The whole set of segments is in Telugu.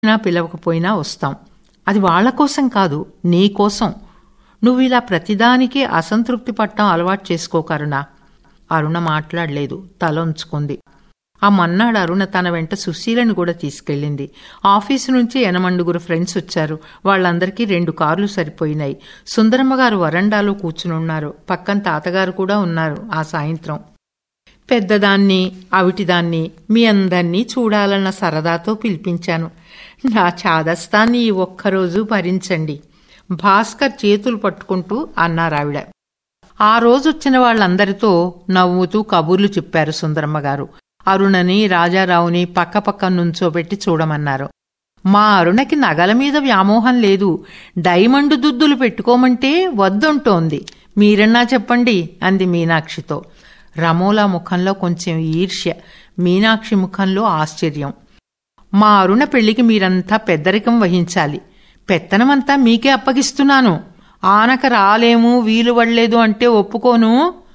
పిలిచినా పిలవకపోయినా వస్తాం అది వాళ్ళ కోసం కాదు నీ కోసం నువ్వు ఇలా ప్రతిదానికి అసంతృప్తి పట్టడం అలవాటు చేసుకోకరుణ అరుణ మాట్లాడలేదు తల ఉంచుకుంది ఆ మన్నాడు అరుణ తన వెంట సుశీలను కూడా తీసుకెళ్ళింది ఆఫీసు నుంచి ఎనమండుగురు ఫ్రెండ్స్ వచ్చారు వాళ్ళందరికీ రెండు కార్లు సరిపోయినాయి సుందరమ్మ గారు వరండాలో కూర్చుని ఉన్నారు పక్కన తాతగారు కూడా ఉన్నారు ఆ సాయంత్రం పెద్దదాన్ని అవిటిదాన్ని మీ అందరినీ చూడాలన్న సరదాతో పిలిపించాను నా చాదస్తాన్ని ఈ ఒక్కరోజు భరించండి భాస్కర్ చేతులు పట్టుకుంటూ అన్నారావిడ ఆ రోజు వచ్చిన వాళ్ళందరితో నవ్వుతూ కబుర్లు చెప్పారు సుందరమ్మ గారు అరుణని రాజారావుని పక్కపక్క నుంచోబెట్టి చూడమన్నారు మా అరుణకి నగల మీద వ్యామోహం లేదు డైమండ్ దుద్దులు పెట్టుకోమంటే వద్దుంటోంది మీరన్నా చెప్పండి అంది మీనాక్షితో రమోలా ముఖంలో కొంచెం ఈర్ష్య మీనాక్షి ముఖంలో ఆశ్చర్యం మా అరుణ పెళ్లికి మీరంతా పెద్దరికం వహించాలి పెత్తనమంతా మీకే అప్పగిస్తున్నాను ఆనక రాలేము వీలు పడలేదు అంటే ఒప్పుకోను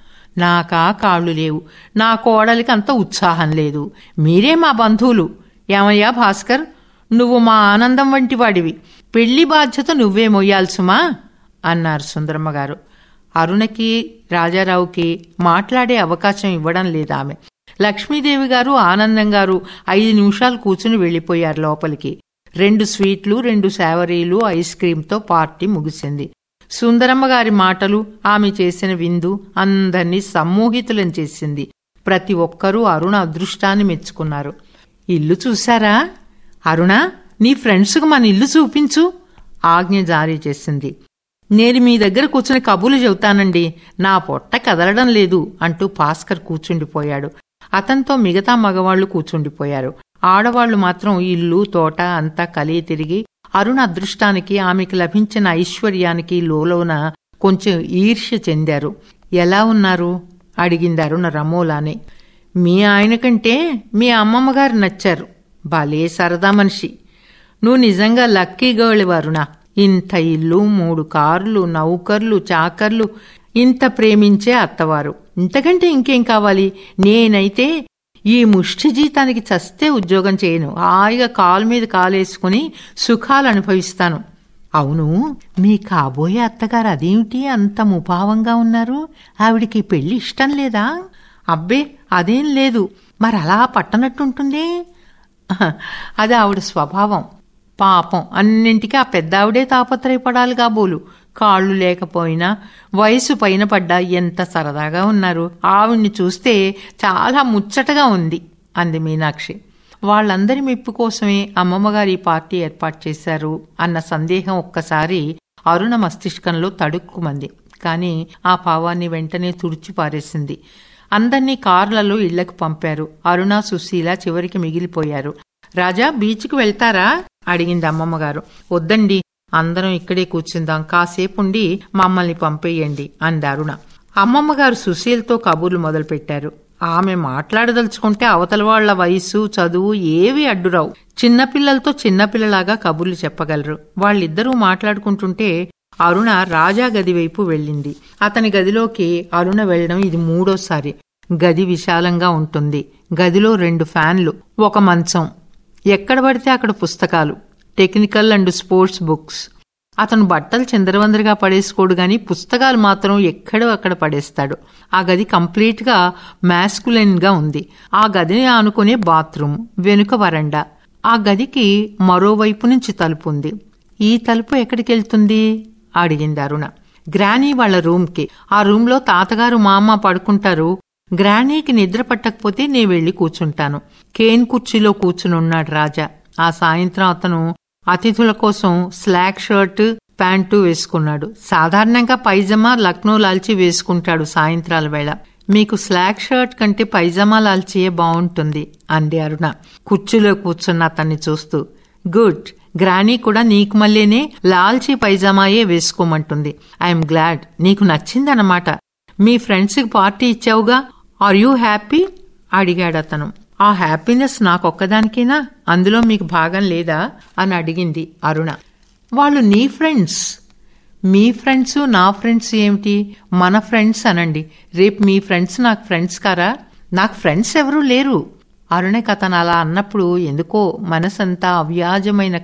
నాకా కాళ్ళు లేవు నా కోడలికి అంత ఉత్సాహం లేదు మీరే మా బంధువులు ఏమయ్యా భాస్కర్ నువ్వు మా ఆనందం వంటి వాడివి పెళ్లి బాధ్యత నువ్వే మొయ్యాల్సుమా అన్నారు సుందరమ్మ గారు అరుణకి రాజారావుకి మాట్లాడే అవకాశం ఇవ్వడం లేదామె లక్ష్మీదేవి గారు ఆనందం గారు ఐదు నిమిషాలు కూర్చుని వెళ్ళిపోయారు లోపలికి రెండు స్వీట్లు రెండు శావరీలు ఐస్ క్రీంతో పార్టీ ముగిసింది సుందరమ్మ గారి మాటలు ఆమె చేసిన విందు అందర్నీ సమ్మోహితులను చేసింది ప్రతి ఒక్కరూ అరుణ అదృష్టాన్ని మెచ్చుకున్నారు ఇల్లు చూశారా అరుణ నీ ఫ్రెండ్స్కు మన ఇల్లు చూపించు ఆజ్ఞ జారీ చేసింది నేను మీ దగ్గర కూర్చుని కబులు చెబుతానండి నా పొట్ట కదలడం లేదు అంటూ భాస్కర్ కూర్చుండిపోయాడు అతనితో మిగతా మగవాళ్లు కూర్చుండిపోయారు ఆడవాళ్లు మాత్రం ఇల్లు తోట అంతా కలిగి తిరిగి అరుణ అదృష్టానికి ఆమెకు లభించిన ఐశ్వర్యానికి లోలోన కొంచెం ఈర్ష్య చెందారు ఎలా ఉన్నారు అడిగింది అరుణ రమోలానే మీ ఆయన కంటే మీ అమ్మమ్మగారు నచ్చారు భలే సరదా మనిషి నువ్వు నిజంగా లక్కీ గర్ల్ వరుణ ఇంత ఇల్లు మూడు కార్లు నౌకర్లు చాకర్లు ఇంత ప్రేమించే అత్తవారు ఇంతకంటే ఇంకేం కావాలి నేనైతే ఈ ముష్టి జీతానికి చస్తే ఉద్యోగం చేయను హాయిగా కాలు మీద కాలేసుకుని సుఖాలు అనుభవిస్తాను అవును మీ కాబోయే అత్తగారు అదేమిటి అంత ముభావంగా ఉన్నారు ఆవిడికి పెళ్లి ఇష్టం లేదా అబ్బే అదేం లేదు మరి అలా పట్టనట్టుంటుంది అది ఆవిడ స్వభావం పాపం అన్నింటికీ ఆ పెద్దావిడే తాపత్రయపడాలి కాబోలు కాళ్ళు లేకపోయినా వయసు పైన పడ్డా ఎంత సరదాగా ఉన్నారు ఆవిడ్ని చూస్తే చాలా ముచ్చటగా ఉంది అంది మీనాక్షి వాళ్ళందరి మెప్పు కోసమే అమ్మమ్మగారు ఈ పార్టీ ఏర్పాటు చేశారు అన్న సందేహం ఒక్కసారి అరుణ మస్తిష్కంలో తడుక్కుమంది కాని ఆ భావాన్ని వెంటనే తుడిచి పారేసింది అందర్నీ కార్లలో ఇళ్లకు పంపారు అరుణ సుశీల చివరికి మిగిలిపోయారు రాజా బీచ్కి వెళ్తారా అడిగింది అమ్మమ్మగారు వద్దండి అందరం ఇక్కడే కూర్చుందాం కాసేపుండి మమ్మల్ని పంపేయండి అంది అరుణ అమ్మమ్మగారు సుశీల్తో కబుర్లు మొదలుపెట్టారు ఆమె మాట్లాడదలుచుకుంటే అవతల వాళ్ల వయసు చదువు ఏవి అడ్డురావు చిన్నపిల్లలతో చిన్నపిల్లలాగా కబుర్లు చెప్పగలరు వాళ్ళిద్దరూ మాట్లాడుకుంటుంటే అరుణ రాజా గది వైపు వెళ్ళింది అతని గదిలోకి అరుణ వెళ్లడం ఇది మూడోసారి గది విశాలంగా ఉంటుంది గదిలో రెండు ఫ్యాన్లు ఒక మంచం ఎక్కడ పడితే అక్కడ పుస్తకాలు టెక్నికల్ అండ్ స్పోర్ట్స్ బుక్స్ అతను బట్టలు చిందరవందరగా పడేసుకోడు గాని పుస్తకాలు మాత్రం ఎక్కడో అక్కడ పడేస్తాడు ఆ గది కంప్లీట్ గా మ్యాస్కులెన్ గా ఉంది ఆ గదిని ఆనుకునే బాత్రూమ్ వెనుక వరండా ఆ గదికి మరోవైపు నుంచి తలుపు ఉంది ఈ తలుపు ఎక్కడికి వెళ్తుంది అడిగింది అరుణ గ్రానీ వాళ్ల రూమ్కి ఆ రూమ్లో తాతగారు మా అమ్మ పడుకుంటారు గ్రానీకి నిద్ర పట్టకపోతే నే వెళ్లి కూర్చుంటాను కేన్ కుర్చీలో కూర్చునున్నాడు రాజా ఆ సాయంత్రం అతను అతిథుల కోసం స్లాక్ షర్ట్ ప్యాంటు వేసుకున్నాడు సాధారణంగా పైజమా లక్నో లాల్చి వేసుకుంటాడు సాయంత్రాల వేళ మీకు స్లాక్ షర్ట్ కంటే పైజమా లాల్చియే బాగుంటుంది అంది అరుణ కుర్చీలో కూర్చున్న అతన్ని చూస్తూ గుడ్ గ్రానీ కూడా నీకు మళ్ళీనే లాల్చీ పైజామాయే వేసుకోమంటుంది ఐఎమ్ గ్లాడ్ నీకు నచ్చిందన్నమాట మీ ఫ్రెండ్స్కి పార్టీ ఇచ్చావుగా ఆర్ యూ హ్యాపీ అడిగాడు అతను ఆ హ్యాపీనెస్ నాకొక్కదానికేనా అందులో మీకు భాగం లేదా అని అడిగింది అరుణ వాళ్ళు నీ ఫ్రెండ్స్ మీ ఫ్రెండ్స్ నా ఫ్రెండ్స్ ఏమిటి మన ఫ్రెండ్స్ అనండి రేపు మీ ఫ్రెండ్స్ నాకు ఫ్రెండ్స్ కారా నాకు ఫ్రెండ్స్ ఎవరూ లేరు అరుణకి అతను అలా అన్నప్పుడు ఎందుకో మనసంతా అవ్యాజమైన